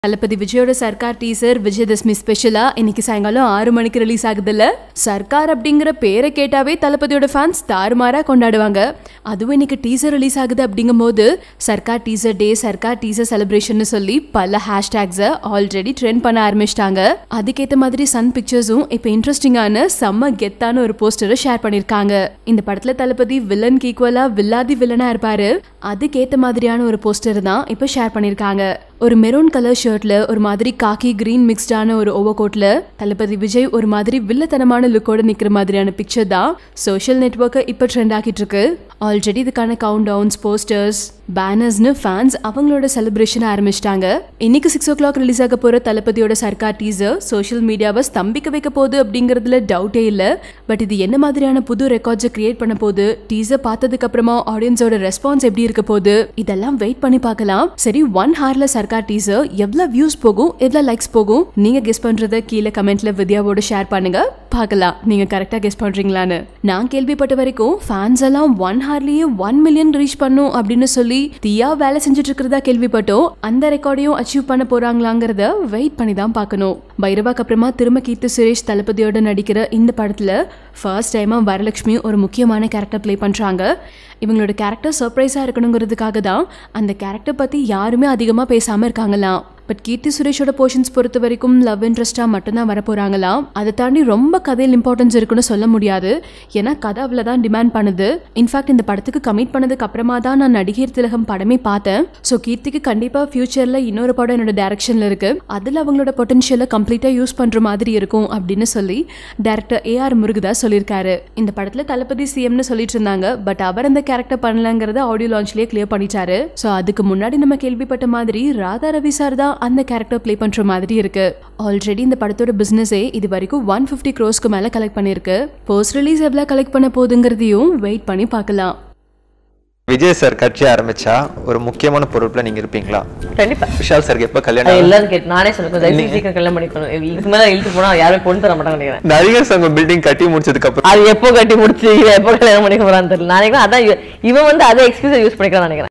தளபதி விஜயோட சர்க்கார் டீசர் விஜயதசமி ஸ்பெஷலா இன்னைக்கு சாயங்காலம் ஆறு மணிக்கு ரிலீஸ் ஆகுதுல்ல சர்க்கார் அப்படிங்கிற பேரை கேட்டாவே தளபதியோட ஃபேன்ஸ் தாறுமாறா கொண்டாடுவாங்க அதுவும் இன்னைக்கு டீசர் ரிலீஸ் ஆகுது அப்படிங்கும்போது Sarkar teaser day Sarkar teaser celebration சொல்லி பல ஹேஷ்டேக்ஸை ஆல்ரெடி ட்ரெண்ட் பண்ண ஆரம்பிச்சிட்டாங்க அதுக்கேற்ற மாதிரி சன் பிக்சர்ஸும் இப்போ இன்ட்ரெஸ்டிங்கான செம்ம கெத்தான ஒரு போஸ்டரை ஷேர் பண்ணியிருக்காங்க இந்த படத்துல தளபதி வில்லனுக்கு ஈக்குவலா வில்லாதி வில்லனா இருப்பாரு அதுக்கேற்ற மாதிரியான ஒரு போஸ்டர் தான் இப்போ ஷேர் பண்ணியிருக்காங்க ஒரு மெரூன் கலர் ஷர்ட்ல ஒரு மாதிரி காக்கி கிரீன் மிக்ஸ்டான ஒரு ஓவர் கோட்ல தளபதி விஜய் ஒரு மாதிரி வில்லத்தனமான லுக்கோட நிக்கிற மாதிரியான பிக்சர் தான் சோஷியல் நெட்ஒர்க்கை இப்போ ட்ரெண்ட் ஆக்கிட்டு இருக்கு ஆல்ரெடி இதுக்கான கவுண்ட் டவுன்ஸ் போஸ்டர்ஸ் பேனர்ஸ்னு ஃபேன்ஸ் அவங்களோட செலிப்ரேஷன் ஆரம்பிச்சிட்டாங்க இன்னைக்கு சிக்ஸ் ஓ கிளாக் ரிலீஸ் ஆக போற தளபதியோட சர்க்கார் டீசர் சோஷியல் மீடியாவை ஸ்தம்பிக்க வைக்க போகுது அப்படிங்கறதுல டவுட்டே இல்லை பட் இது என்ன மாதிரியான புது ரெக்கார்ட்ஸை கிரியேட் பண்ண போகுது டீசர் பார்த்ததுக்கு அப்புறமா ஆடியன்ஸோட ரெஸ்பான்ஸ் எப்படி இருக்க போகுது இதெல்லாம் வெயிட் பண்ணி பார்க்கலாம் சரி ஒன் ஹார்ல சர்க்கார் டீசர் எவ்வளவு வியூஸ் போகும் எவ்வளவு லைக்ஸ் போகும் நீங்க கெஸ் பண்றத கீழே கமெண்ட்ல வித்யாவோட ஷேர் பண்ணுங்க பார்க்கலாம் நீங்க கரெக்டா கெஸ் பண்றீங்களான்னு நான் கேள்விப்பட்ட வரைக்கும் ஃபேன்ஸ் எல்லாம் ஒன் ஹார்லயே ஒன் மில்லியன் ரீச் பண்ணும் அப்படின்னு சொல்லி தீயா வேலை செஞ்சுட்டு இருக்கிறதா கேள்விப்பட்டோம் அந்த ரெக்கார்டையும் அச்சீவ் பண்ண போறாங்களாங்கிறத வெயிட் பண்ணி தான் பார்க்கணும் பைரவாக்கு அப்புறமா திரும்ப கீர்த்தி சுரேஷ் தளபதியோட நடிக்கிற இந்த படத்துல ஃபர்ஸ்ட் டைமா வரலட்சுமி ஒரு முக்கியமான கேரக்டர் ப்ளே பண்றாங்க இவங்களோட கேரக்டர் சர்ப்ரைஸாக இருக்கணுங்கிறதுக்காக தான் அந்த கேரக்டர் பற்றி யாருமே அதிகமாக பேசாமல் இருக்காங்களாம் பட் கீர்த்தி சுரேஷோட போர்ஷன்ஸ் பொறுத்த வரைக்கும் லவ் இன்ட்ரெஸ்டாக மட்டும்தான் வர போகிறாங்களாம் அதை தாண்டி ரொம்ப கதையில் இம்பார்ட்டன்ஸ் இருக்குன்னு சொல்ல முடியாது ஏன்னா கதை அவ்வளோ தான் டிமாண்ட் பண்ணுது இன்ஃபேக்ட் இந்த படத்துக்கு கமிட் பண்ணதுக்கு அப்புறமா தான் நான் நடிகர் திலகம் படமே பார்த்தேன் ஸோ கீர்த்திக்கு கண்டிப்பாக ஃபியூச்சரில் இன்னொரு படம் என்னோட டேரக்ஷனில் இருக்குது அதில் அவங்களோட பொட்டன்ஷியலை கம்ப்ளீட்டாக யூஸ் பண்ணுற மாதிரி இருக்கும் அப்படின்னு சொல்லி டேரக்டர் ஏஆர் முருகதாஸ் சொல்லியிருக்காரு இந்த படத்தில் தளபதி சிஎம்னு சொல்லிட்டு இருந்தாங்க பட் அவர் அந்த கேரக்டர் பண்ணலங்கிறத ஆடியோ லான்ச்லேயே கிளியர் பண்ணிட்டாரு ஸோ அதுக்கு முன்னாடி நம்ம கேள்விப்பட்ட மாதிரி ராதா ரவி சார் தான் அந்த கேரக்டர் ப்ளே பண்ற மாதிரி இருக்கு ஆல்ரெடி இந்த படத்தோட பிசினஸே இது வரைக்கும் ஒன் ஃபிஃப்டி க்ரோஸ்க்கு மேல கலெக்ட் பண்ணிருக்கு போஸ்ட் ரிலீஸ் எவ்வளவு கலெக்ட் பண்ண போகுதுங்கிறதையும் வெயிட் பண்ணி பார்க்கலாம் விஜய் சார் கட்சி ஆரம்பிச்சா ஒரு முக்கியமான பொறுப்புல நீங்க இருப்பீங்களா கண்டிப்பா விஷால் சாருக்கு எப்ப அது கல்யாணம் எல்லாரும் கேட்டு நானே சொல்லுவேன் தயவு செஞ்சு சீக்கிரம் கல்யாணம் பண்ணிக்கணும் இதுக்கு மேல இழுத்து போனா யாரும் பொண்ணு தர மாட்டாங்க நினைக்கிறேன் நடிகர் சங்கம் பில்டிங் கட்டி முடிச்சதுக்கு அப்புறம் அது எப்போ கட்டி முடிச்சு இவன் எப்போ கல்யாணம் பண்ணிக்க போறான்னு தெரியல நான் நினைக்கிறேன் அதான் இவ- இவன் வந்து அதே எக்ஸ்கியூஸ் யூஸ் பண்ணிக்கிறான் நினைக்கிறேன்